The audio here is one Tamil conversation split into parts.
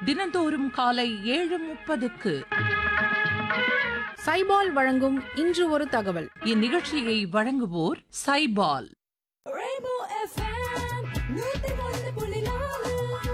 தினந்தோறும் காலை ஏழு முப்பதுக்கு சைபால் வழங்கும் இன்று ஒரு தகவல் இந்நிகழ்ச்சியை வழங்குவோர் சைபால் Rainbow FM, நூத்தி ஒன்று புள்ளி நாலு.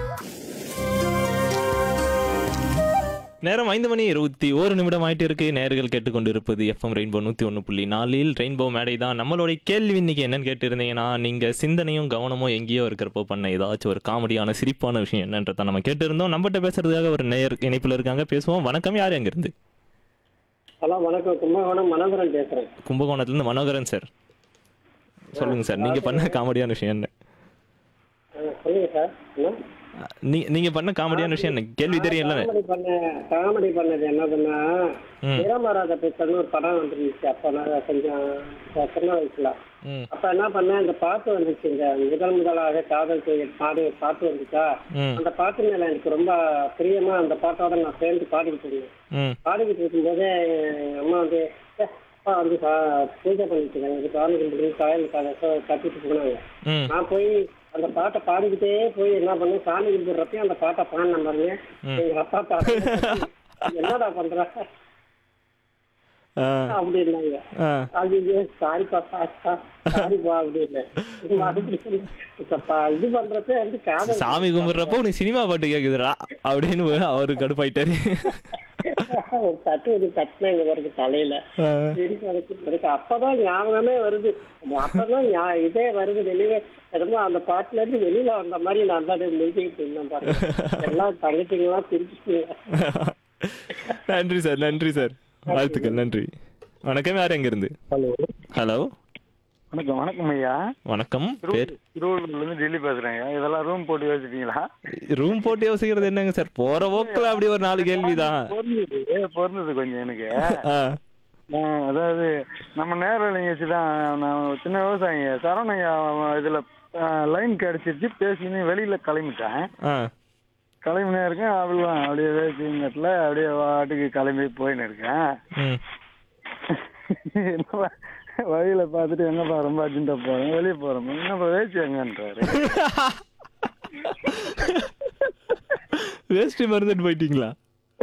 நேரம் ஐந்து மணி இருபத்தி ஒரு நிமிடம் ஆயிட்டு இருக்கு நேர்கள் கேட்டுக்கொண்டிருப்பது எஃப்எம் ரெயின்போ நூற்றி ஒன்று புள்ளி நாலில் ரெயின்போ மேடை தான் நம்மளுடைய கேள்வி இன்னைக்கு என்னன்னு கேட்டிருந்தீங்கன்னா நீங்கள் சிந்தனையும் கவனமும் எங்கேயோ இருக்கிறப்போ பண்ண ஏதாச்சும் ஒரு காமெடியான சிரிப்பான விஷயம் என்னன்றதை நம்ம கேட்டிருந்தோம் நம்மகிட்ட பேசுறதுக்காக ஒரு நேர் இணைப்பில் இருக்காங்க பேசுவோம் வணக்கம் யார் எங்கிருந்து ஹலோ வணக்கம் கும்பகோணம் மனோகரன் பேசுறேன் கும்பகோணத்துலேருந்து மனோகரன் சார் சொல்லுங்க சார் நீங்கள் பண்ண காமெடியான விஷயம் என்ன ஆ, சொல்லுங்க சார் என்ன நீ நீங்கள் பண்ண காமெடியான விஷயம் என்ன கேள்வி தெரியல காமெடி பண்ண காமெடி பண்ணது என்னதுன்னா ம். நிறமாறாத பித்தன்னு ஒரு படம் வந்துருந்துச்சு அப்போ நான் கொஞ்சம் சின்ன வயசுல ம் அப்ப என்ன பண்ணேன் இந்த பாட்டு வந்துச்சு இந்த முதல் முதலாக காதல் செய்ய பாடு பாட்டு வந்துச்சா ம் அந்த பாட்டு மேல எனக்கு ரொம்ப பிரியமா அந்த பாட்டோட நான் சேர்ந்து பாடிக்கிட்டு இருந்தேன் ம் பாடிக்கிட்டு இருக்கும்போது எங்க அம்மா வந்து "ஏ, அப்பா வந்து சா- பூஜை பண்ணிட்டு இருக்காங்க இது சாமி கும்பிட்டு காயல் கட்டிட்டு போனாங்க ம் நான் போய் அந்த பாட்டை பாடிக்கிட்டே போய் என்ன பண்ணேன் சாமி கும்பிடுறப்பயும் அந்த பாட்டை பாடின பாருங்க எங்க அப்பா பாட்டு என்னடா பண்ற ஆ அப்படின்னாங்க ஆ அது சாரிப்பா சாரிப்பா சாரிப்பா அப்படின்னு மறுபடியும் இப்ப இது பண்றப்ப வந்து காதல் சாமி கும்பிடுறப்போ உனக்கு சினிமா பாட்டு கேக்குதுடா அப்படின்னு அவரு கடுப்பாயிட்டாரு ஒரு தட்டு ஒரு தட்டினாங்க வருது தலையில சிரிப்பு எனக்கு எனக்கு அப்பதான் ஞாபகமே வருது அப்பதான் ஞா- இதே வருது வெளியே என்னமோ அந்த பாட்டுல இருந்து வெளியில வந்த மாதிரி நான் தான் முடிச்சுக்கிட்டு இருந்தேன் பாருங்க எல்லாம் தங்கச்சிங்கெல்லாம் பிரிச்சுட்டு நன்றி சார் நன்றி சார் வாழ்த்துக்கள் நன்றி வணக்கம் யார் எங்க இருந்து ஹலோ ஹலோ வணக்கம் வணக்கம் ஐயா வணக்கம் பேர் திருவள்ளூர்ல இருந்து டெல்லி பேசுறேங்க இதெல்லாம் ரூம் போட்டு வச்சுட்டீங்களா ரூம் போட்டு யோசிக்கிறது என்னங்க சார் போற போக்குல அப்படி ஒரு நாலு கேள்விதான் பொருந்தது பொருந்தது கொஞ்சம் எனக்கு ஆ, நான் அதாவது நம்ம நேர நிகழ்ச்சி தான் நான் ஒரு சின்ன விவசாயிங்க சரவணையா இதுல லைன் கிடைச்சிருச்சு பேசின்னு வெளியில கிளம்பிட்டேன் ஆ, கிளம்பினே இருக்கேன் அப்படிலாம் அப்படியே வேசிங்கத்துல அப்படியே வாட்டுக்கு கிளம்பி போயின்னு இருக்கேன் ம். என்னப்பா வழியில பார்த்துட்டு எங்கப்பா ரொம்ப அர்ஜென்ட்டா போறேன் வெளியே போறோம் என்னப்பா வேசி எங்கன்றாரு வேஷ்டி மறந்துட்டு போயிட்டீங்களா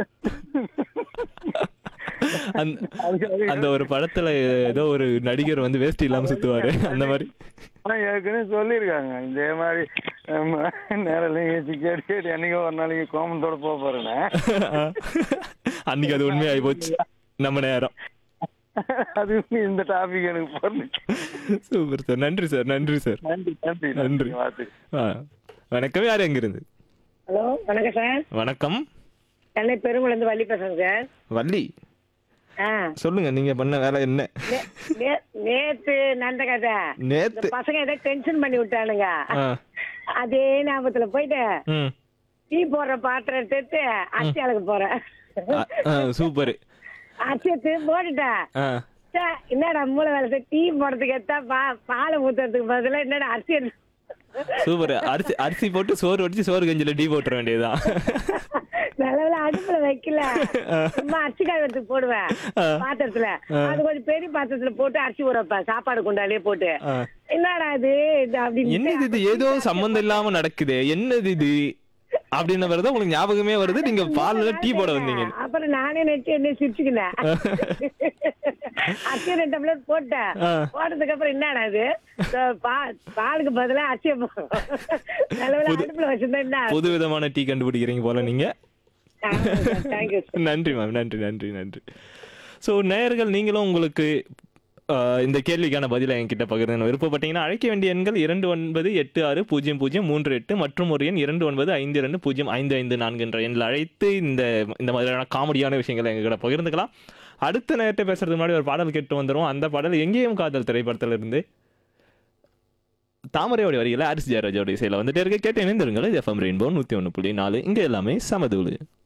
அந்த அந்த ஒரு படத்துல ஏதோ ஒரு நடிகர் வந்து வேஷ்டி இல்லாம சுத்துவாரு அந்த மாதிரி ஆனா ஏற்கனவே சொல்லியிருக்காங்க இதே மாதிரி நேரம் நிகழ்ச்சி கேட்டு கேட்டு என்னைக்கோ ஒரு நாளைக்கு கோமத்தோட போக போறேன்னு ஆ. அன்னைக்கு அது உண்மையாயி போச்சு நம்ம நேரம் அது இந்த டாபிக் எனக்கு பொருந்துச்சு சூப்பர் சார் நன்றி சார் நன்றி சார் நன்றி நன்றி நன்றி. வாழ்த்து ஆ. வணக்கம் யார் எங்க இருந்து ஹலோ வணக்கம் சார் வணக்கம் சென்னை பெருங்குளந்து வள்ளி பேசுறேன் சார் வள்ளி ஆ சொல்லுங்க நீங்க பண்ண வேலை என்ன நே- நே- நேத்து நடந்த கதை இந்த நேத்து பசங்க ஏதோ டென்ஷன் பண்ணி விட்டானுங்க ஆ. அதே ஞாபகத்துல போயிட்டு ம் டீ போடுற பாத்திரம் எடுத்து அரிசி அளக்க போறேன் சூப்பர் அரிசி எடுத்து போட்டுட்டேன் ச்சே, என்னடா மூளை வேலை செய்ய, டீ போடுறதுக்கு எடுத்தா பா பாலை ஊத்துறதுக்கு பதிலா என்னடா அரிசி எடுத்து சூப்பர் அரிசி அரிசி போட்டு சோறு வடிச்சு சோறு கஞ்சில டீ போட்டுற வேண்டியதுதான் நல்ல வேளை அடுப்புல வைக்கல சும்மா அரிசி காய் எடுத்து போடுவேன் பாத்திரத்துல அது கொஞ்சம் பெரிய பாத்திரத்துல போட்டு அரிசி ஊற வைப்பேன் சாப்பாடு குண்டாலே போட்டு ஆ. என்னடா இது இது அப்படின்னு என்னது இது ஏதோ சம்மந்தம் இல்லாம நடக்குது என்னது இது அப்படின்னு வருது உங்களுக்கு ஞாபகமே வருது நீங்க பால்ல டீ போட வந்தீங்க அப்புறம் நானே நெட்டு என்ன சிரிச்சுக்கினேன் அரிசி ரெண்டு டம்ளர் போட்டேன் ஆ. போட்டதுக்கு அப்புறம் என்னடா இது இந்த பா- பாலுக்கு பதிலா அரிசியை போ- நல்ல வேளை அடுப்புல வச்சிருந்தா என்ன புது விதமான டீ கண்டுபிடிக்கிறீங்க போல நீங்க தேங்க்யூ நன்றி மேம் நன்றி நன்றி நன்றி ஸோ நேயர்கள் நீங்களும் உங்களுக்கு ஆஹ், இந்த கேள்விக்கான பதிலை என்கிட்ட பகிர்ந்து விருப்பப்பட்டீங்கன்னா அழைக்க வேண்டிய எண்கள் இரண்டு ஒன்பது எட்டு ஆறு பூஜ்ஜியம் பூஜ்ஜியம் மூன்று எட்டு மற்றும் ஒரு எண் இரண்டு ஒன்பது ஐந்து இரண்டு பூஜ்ஜியம் ஐந்து ஐந்து நான்கு என்ற எண்ணில் அழைத்து இந்த இந்த மாதிரியான காமெடியான விஷயங்களை எங்ககிட்ட பகிர்ந்துக்கலாம் அடுத்த நேரத்தை பேசுறதுக்கு முன்னாடி ஒரு பாடல் கேட்டு வந்துடும் அந்த பாடல் எங்கேயும் காதல் திரைப்படத்துல இருந்து தாமரையோட வரிகளை அரிசி ஜெயராஜோட இசையில் வந்துட்டே இருக்க கேட்டு இணைந்திருங்கள் எஃப்எம் ரெயின்போ நூற்றி ஒன்று புள்ளி நாலு இங்கே எல்லாமே சமதூளு